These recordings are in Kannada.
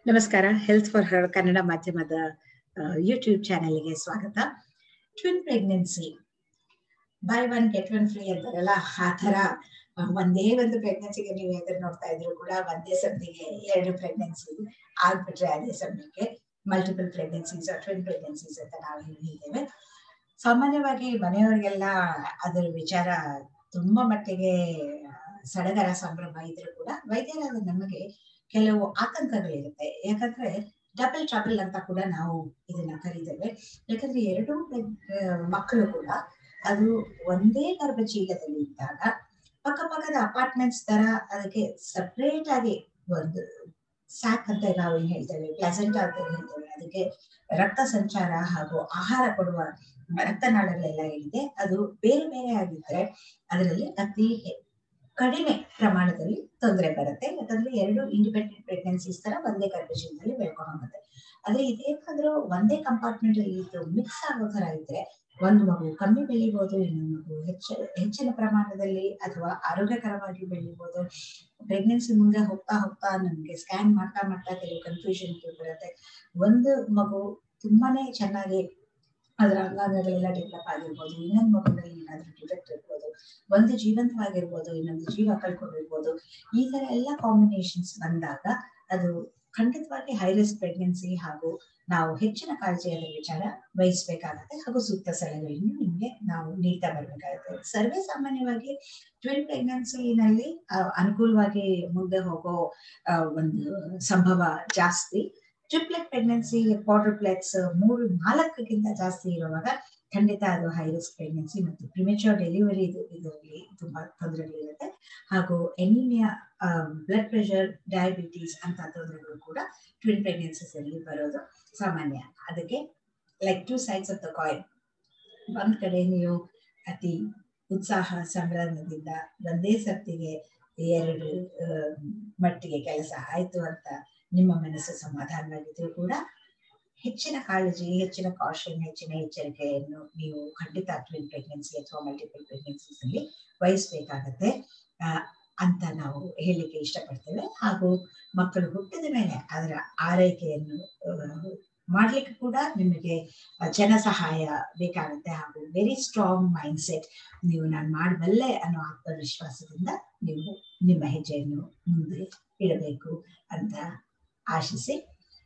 ನಮಸ್ಕಾರ ಹೆಲ್ತ್ ಫಾರ್ ಹರ್ ಕನ್ನಡ ಮಾಧ್ಯಮದ ಯೂಟ್ಯೂಬ್ ಚಾನೆಲ್ಗೆ ಸ್ವಾಗತ twin pregnancy buy one get one free ಅಂತಾರಲ್ಲ ಆ ತರ ಆ, ಒಂದೇ ಒಂದು ಪ್ರೆಗ್ನೆನ್ಸಿಗೆ ನೀವು ಎದುರು ನೋಡ್ತಾ ಇದ್ರು ಕೂಡ ಒಂದೇ ಸಮಯಕ್ಕೆ ಎರಡು ಪ್ರೆಗ್ನೆನ್ಸಿ ಆಗ್ಬಿಟ್ರೆ ಅದೇ ಸಮಯಕ್ಕೆ ಮಲ್ಟಿಪಲ್ ಪ್ರೆಗ್ನೆನ್ಸೀಸ್ ಟ್ವಿನ್ ಪ್ರೆಗ್ನೆನ್ಸೀಸ್ ಅಂತ ನಾವು ಹೇಳಿದ್ದೇವೆ ಸಾಮಾನ್ಯವಾಗಿ ಮನೆಯವರಿಗೆಲ್ಲ ಅದರ ವಿಚಾರ ತುಂಬಾ ಮಟ್ಟಿಗೆ ಸಡಗರ ಸಂಭ್ರಮ ಇದ್ರೂ ಕೂಡ ವೈದ್ಯರಾದ ನಮಗೆ ಕೆಲವು ಆತಂಕಗಳಿರುತ್ತೆ ಯಾಕಂದ್ರೆ ಡಬಲ್ ಟ್ರಬಲ್ ಅಂತ ಕೂಡ ನಾವು ಇದನ್ನ ಕರೀತೇವೆ ಯಾಕಂದ್ರೆ ಎರಡೂ ಪ್ರೆಗ್- ಆ, ಮಕ್ಕಳು ಕೂಡ ಅದು ಒಂದೇ ಗರ್ಭಚೀಲದಲ್ಲಿ ಇದ್ದಾಗ ಪಕ್ಕ ಪಕ್ಕದ ಅಪಾರ್ಟ್ಮೆಂಟ್ಸ್ ತರ ಅದಕ್ಕೆ ಸಪ್ರೇಟ್ ಆಗಿ ಒಂದು ಸ್ಯಾಕ್ ಅಂತ ನಾವು ಏನ್ ಹೇಳ್ತೇವೆ ಪ್ಲೆಸೆಂಟ್ ಅಂತ ಏನ್ ಹೇಳ್ತೇವೆ ಅದಕ್ಕೆ ರಕ್ತ ಸಂಚಾರ ಹಾಗೂ ಆಹಾರ ಕೊಡುವ ರಕ್ತನಾಳಗಳೆಲ್ಲ ಏನಿದೆ ಅದು ಬೇರೆ ಬೇರೆ ಆಗಿದ್ರೆ ಅದರಲ್ಲಿ ಅತಿ ಹೆ- ಕಡಿಮೆ ಪ್ರಮಾಣದಲ್ಲಿ ತೊಂದರೆ ಬರುತ್ತೆ ಯಾಕಂದ್ರೆ ಎರಡು ಇಂಡಿಪೆಂಡೆಂಟ್ ಪ್ರೆಗ್ನೆನ್ಸೀಸ್ ತರ ಒಂದೇ ಗರ್ಭಚೀಲದಲ್ಲಿ ಬೆಳ್ಕೊಂಡು ಹೋಗುತ್ತೆ ಆದ್ರೆ ಇದೇನಾದ್ರೂ ಒಂದೇ ಕಂಪಾರ್ಟ್ಮೆಂಟ್ ಅಲ್ಲಿ ಇದು ಮಿಕ್ಸ್ ಆಗೋ ತರ ಇದ್ರೆ ಒಂದು ಮಗು ಕಮ್ಮಿ ಬೆಳಿಬಹುದು ಇನ್ನೊಂದು ಮಗು ಹೆಚ್ಚ ಹೆಚ್ಚಿನ ಪ್ರಮಾಣದಲ್ಲಿ ಅಥವಾ ಆರೋಗ್ಯಕರವಾಗಿ ಬೆಳಿಬಹುದು ಪ್ರೆಗ್ನೆನ್ಸಿ ಮುಂದೆ ಹೋಗ್ತಾ ಹೋಗ್ತಾ ನಮ್ಗೆ ಸ್ಕ್ಯಾನ್ ಮಾಡ್ತಾ ಮಾಡ್ತಾ ಕೆಲವು ಕನ್ಫ್ಯೂಷನ್ ಬರುತ್ತೆ ಒಂದು ಮಗು ತುಂಬಾನೇ ಚೆನ್ನಾಗಿ ಅದರ ಅಂಗಾಂಗಗಳೆಲ್ಲ ಡೆವಲಪ್ ಆಗಿರ್ಬೋದು ಇನ್ನೊಂದು ಮಗುನಲ್ಲಿ ಏನಾದ್ರೂ ಡಿಫೆಕ್ಟ್ ಇರ್ಬೋದು ಒಂದು ಜೀವಂತವಾಗಿರ್ಬೋದು ಇನ್ನೊಂದು ಜೀವ ಕಳ್ಕೊಂಡಿರ್ಬೋದು ಈ ತರ ಎಲ್ಲ ಕಾಂಬಿನೇಷನ್ಸ್ ಬಂದಾಗ ಅದು ಖಂಡಿತವಾಗಿ ಹೈ ರಿಸ್ಕ್ ಪ್ರೆಗ್ನೆನ್ಸಿ ಹಾಗೂ ನಾವು ಹೆಚ್ಚಿನ ಕಾಳಜಿಯ ವಿಚಾರ ವಹಿಸ್ಬೇಕಾಗತ್ತೆ ಹಾಗೂ ಸೂಕ್ತ ಸಲಹೆಗಳನ್ನು ನಿಮ್ಗೆ ನಾವು ನೀಡ್ತಾ ಬರ್ಬೇಕಾಗುತ್ತೆ ಸರ್ವೇ ಸಾಮಾನ್ಯವಾಗಿ ಟ್ವಿನ್ ಪ್ರೆಗ್ನೆನ್ಸಿನಲ್ಲಿ ಅನುಕೂಲವಾಗಿ ಮುಂದೆ ಹೋಗೋ ಆ, ಒಂದು ಸಂಭವ ಜಾಸ್ತಿ ಟ್ರಿಪ್ಲೆಟ್ ಪ್ರೆಗ್ನೆನ್ಸಿ ಕ್ವಾಡ್ರಿಪ್ಲೆಟ್ಸ್ ಮೂರು ನಾಲ್ಕಕ್ಕಿಂತ ಜಾಸ್ತಿ ಇರುವಾಗ ಖಂಡಿತ ಅದು ಹೈ ರಿಸ್ಕ್ ಪ್ರೆಗ್ನೆನ್ಸಿ ಮತ್ತು ಪ್ರಿಮೆಚೂರ್ ಡೆಲಿವರಿ ಇದರಲ್ಲಿ ತುಂಬಾ ತೊಂದರೆಗಳಿರುತ್ತೆ ಹಾಗೂ ಎನಿಮಿಯಾ ಬ್ಲಡ್ ಪ್ರೆಷರ್ ಡಯಾಬಿಟೀಸ್ ಅಂತ ತೊಂದರೆಗಳು ಕೂಡ ಟ್ವಿನ್ ಪ್ರೆಗ್ನೆನ್ಸೀಸ್ ಅಲ್ಲಿ ಬರೋದು ಸಾಮಾನ್ಯ ಅದಕ್ಕೆ like two sides of the coin ಒಂದ್ ಕಡೆ ನೀವು ಅತಿ ಉತ್ಸಾಹ ಸಂಭ್ರಮದಿಂದ ಒಂದೇ ಸರ್ತಿಗೆ ಎರಡು ಆ, ಮಟ್ಟಿಗೆ ಕೆಲಸ ಆಯ್ತು ಅಂತ ನಿಮ್ಮ ಮನಸ್ಸು ಸಮಾಧಾನವಾಗಿದ್ರು ಕೂಡ ಹೆಚ್ಚಿನ ಕಾಳಜಿ ಹೆಚ್ಚಿನ ಕಾಷನ್ ಹೆಚ್ಚಿನ ಎಚ್ಚರಿಕೆಯನ್ನು ನೀವು ಖಂಡಿತ ಟ್ವಿನ್ ಪ್ರೆಗ್ನೆನ್ಸಿ ಅಥವಾ ಮಲ್ಟಿಪಲ್ ಪ್ರೆಗ್ನೆನ್ಸೀಸ್ ಅಲ್ಲಿ ವಹಿಸ್ಬೇಕಾಗತ್ತೆ ಆ, ಅಂತ ನಾವು ಹೇಳಲಿಕ್ಕೆ ಇಷ್ಟಪಡ್ತೇವೆ ಹಾಗೂ ಮಕ್ಕಳು ಹುಟ್ಟಿದ ಮೇಲೆ ಅದರ ಆರೈಕೆಯನ್ನು ಆ, ಮಾಡ್ಲಿಕ್ಕೆ ಕೂಡ ನಿಮಗೆ ಆ, ಜನ ಸಹಾಯ ಬೇಕಾಗುತ್ತೆ ಹಾಗೂ ವೆರಿ ಸ್ಟ್ರಾಂಗ್ ಮೈಂಡ್ ಸೆಟ್ ನೀವು ನಾನು ಮಾಡಬಲ್ಲೆ ಅನ್ನೋ ಆತ್ಮವಿಶ್ವಾಸದಿಂದ ನೀವು ನಿಮ್ಮ ಹೆಜ್ಜೆಯನ್ನು ಮುಂದೆ ಇಡಬೇಕು ಅಂತ ಆಶಿಸಿ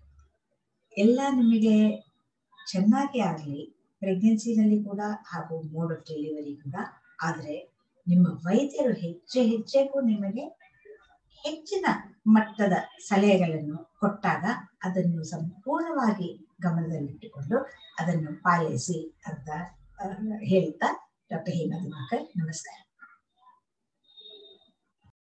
ಎಲ್ಲ ನಿಮಗೆ ಚೆನ್ನಾಗಿ ಆಗಲಿ ಪ್ರೆಗ್ನೆನ್ಸಿನಲ್ಲಿ ಕೂಡ ಹಾಗೂ ಮೋಡ್ ಆಫ್ ಡೆಲಿವರಿ ಕೂಡ ಆದರೆ ನಿಮ್ಮ ವೈದ್ಯರು ಹೆಜ್ಜೆ ಹೆಜ್ಜೆಗೂ ನಿಮಗೆ ಹೆಚ್ಚಿನ ಮಟ್ಟದ ಸಲಹೆಗಳನ್ನು ಕೊಟ್ಟಾಗ ಅದನ್ನು ಸಂಪೂರ್ಣವಾಗಿ ಗಮನದಲ್ಲಿಟ್ಟುಕೊಂಡು ಅದನ್ನು ಪಾಲಿಸಿ ಅಂತ ಆ, ಹೇಳ್ತಾ ಡಾಕ್ಟರ್ ಹೇಮಾ ದಿವಾಕರ್ ನಮಸ್ಕಾರ